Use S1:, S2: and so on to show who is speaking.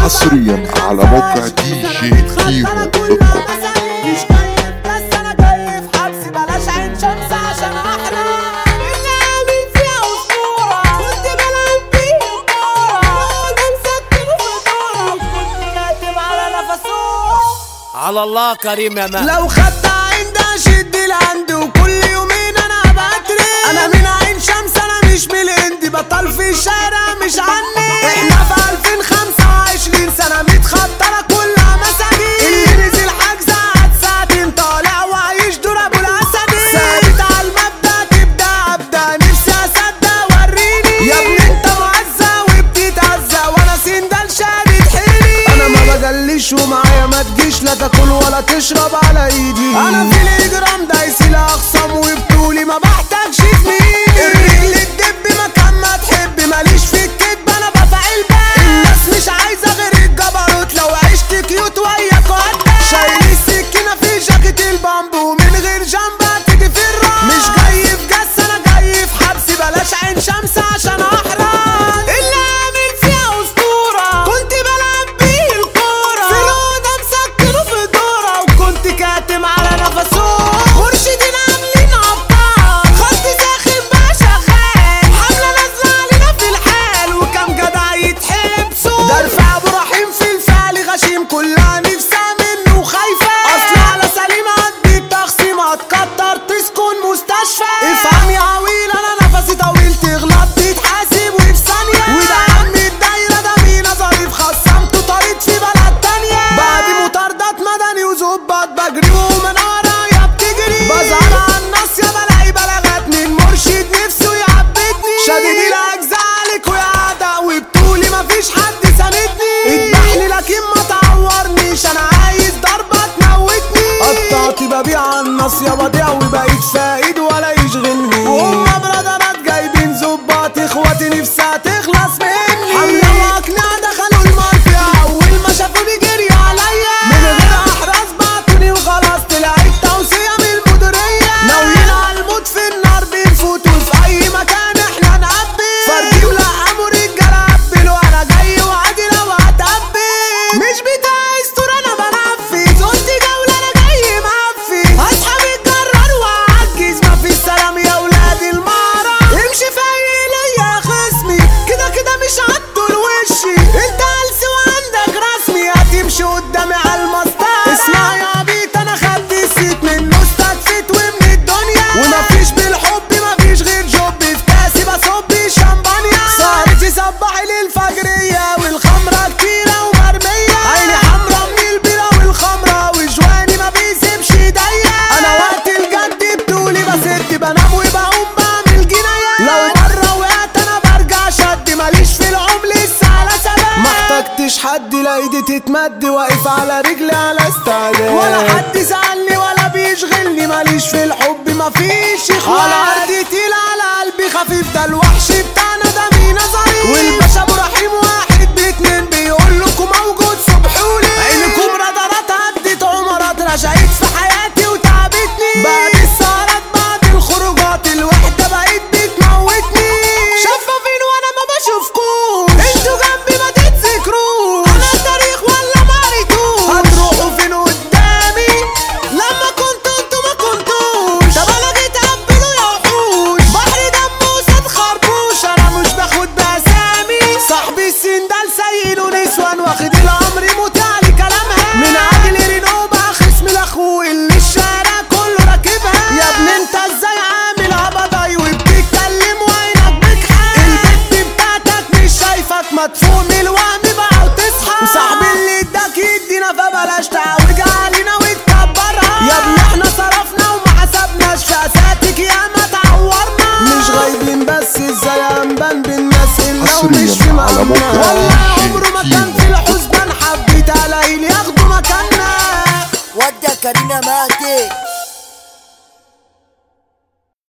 S1: حصريا على موقع دي جي كيمو دوت كوم
S2: مش جاي بس انا جاي في حبس بلاش عين شمس عشان احرق اللي عامل فيها اسطوره كنت بلعب بيه الكوره ده مسكنه في الدوره كنت كاتب على نفسه
S3: على الله كريم يا مان
S2: لو خدت عين ده شد الهند وكل يومين انا بتري انا من عين شمس انا مش من الهند بطل في الشارع مش عني احنا في 2025 سنه متخطره كلها مساجين اللي نزل حجز قعد ساعتين طالع وعايش دور ابو الاسدين ثابت على المبدا تبدا ابدا نفسي اصدق وريني يا ابني انت معزه وبتتعزى وانا سندال شادد حيلي انا ما بجليش ومعايا ما تجيش لا تاكل ولا تشرب على ايدي انا في الاجرام دايس الاخصام وبطولي ما بحتاجش زميلي الرجل تدب مكان ما تحب ماليش في الكدب انا بفعل بقى الناس مش عايزه غير الجبروت لو عشت كيوت وياك وقتها شايل السكينه في جاكيت البامبو من غير جنبها تيجي في الراس مش جاي في جس انا جاي في حبس بلاش عين شمس عشان احرق اللي عامل فيها اسطوره كنت بلعب بيه الكوره في الاوضه مسكنه في دوره وكنت كاتم على نفسه مرشدين عاملين ابطال خط ساخن بقى شغال حمله نازله علينا في الحال وكم جدع يتحبسوا ده رفع ابو رحيم في الفعل غشيم كلها نفسها منه وخايفه اصل على سليم عدي التخصيم هتكتر تسكن مستشفى افهم يا عويل انا نفسي طويل تغلط تتحاسب وفي ثانيه وده عم الدايره ده مين ظريف خصمته طريق في بلد تانيه بعد مطاردات مدني وظباط بجري ومن ورايا بتجري بزعل على الناس يا بلاقي بلاغات من مرشد نفسه يعبدني شديد الاجزاء عليك ويا عدا وبطولي مفيش حد ساندني اذبحني لكن ما تعورنيش انا عايز ضربه تموتني قطعت ببيع على الناس يا بضيع وبقيت فايد ولا يشغلني وهم برادرات جايبين ظباط اخواتي نفسها تخلص مني حمله واقنع دخلوا المافيا اول ما شافوني جريوا عليا من غير احراز بعتوني وخلاص طلعت توصيه من المديريه ناويين على الموت في النار بنفوت وفي اي مكان احنا نقبل فردي ولقموا رجاله قبلوا انا جاي وعادي لو هتقبل مش بتاع استور انا بنفذ قلت جوله انا جاي مقفز اصحاب الجرار واعجز مفيش سلام يا ولاد المعرة امشي فايق ليا يا خصمي كده كده مش عدوا لوشي انت هلس وعندك رسمي هتمشي قدامي على المسطرة اسمع يا بيت انا خدت السيت منه استكفيت ومن الدنيا ومفيش بالحب مفيش غير جوب في كاسي بصب شمبانيا سهرتي صباحي للفجرية والخمرة كتيرة ومرمية عيني حمرا من البيرة والخمرة وجواني ما بيسيبش ايديا انا وقت الجد بتقولي بسد بنام وبقوم بعمل جناية لو مرة وقعت انا برجع شد ماليش في العمر لسه على ثبات ما احتجتش حد لا ايدي تتمد واقف على رجلي على استعداد ولا حد زعلني ولا بيشغلني ماليش في الحب مفيش اخوات على ارضي تقيل على قلبي خفيف ده الوحش بتاعنا ده مين ظريف والباشا ابو رحيم واحد باتنين بيقول لكم موجود صبحولي عينكم رادارات عدت عمرات رجعت في حياتي وتعبتني بعد السهرات بعد الخروجات الوحدة بقيت بتموتني شفافين وانا ما بشوفكوش انتوا جنبي ما تتذكروش انا تاريخ ولا ما قريتوش هتروحوا فين قدامي لما كنتوا انتوا ما كنتوش طب انا جيت اقبله يا وحوش بحر دم وسط خربوش انا مش باخد باسامي صاحبي السندال سيد ونسوان واخد الامر متعلي كلامها من اجل رينو بقى خصم لاخوه اللي الشارع كله راكبها يا ابني انت ازاي عامل هبضاي وبتتكلم وعينك بتحق البت بتاعتك مش شايفك مدفون من الوهم بقى وتصحى وصاحبي اللي اداك يدينا فبلاش تعوج علينا وتكبرها يا ابني احنا صرفنا وما حسبناش فساتك يا ما تعورنا مش غايبين بس ازاي انبان بالناس اللي
S1: حصرياً
S2: مش في
S1: على موقع
S2: مقامنا والله
S1: دي جي
S2: عمره ما كان في
S1: كيمو.
S2: الحسبان حبيت الاقي ياخدوا مكاننا
S3: ودي يا كريم يا ماتي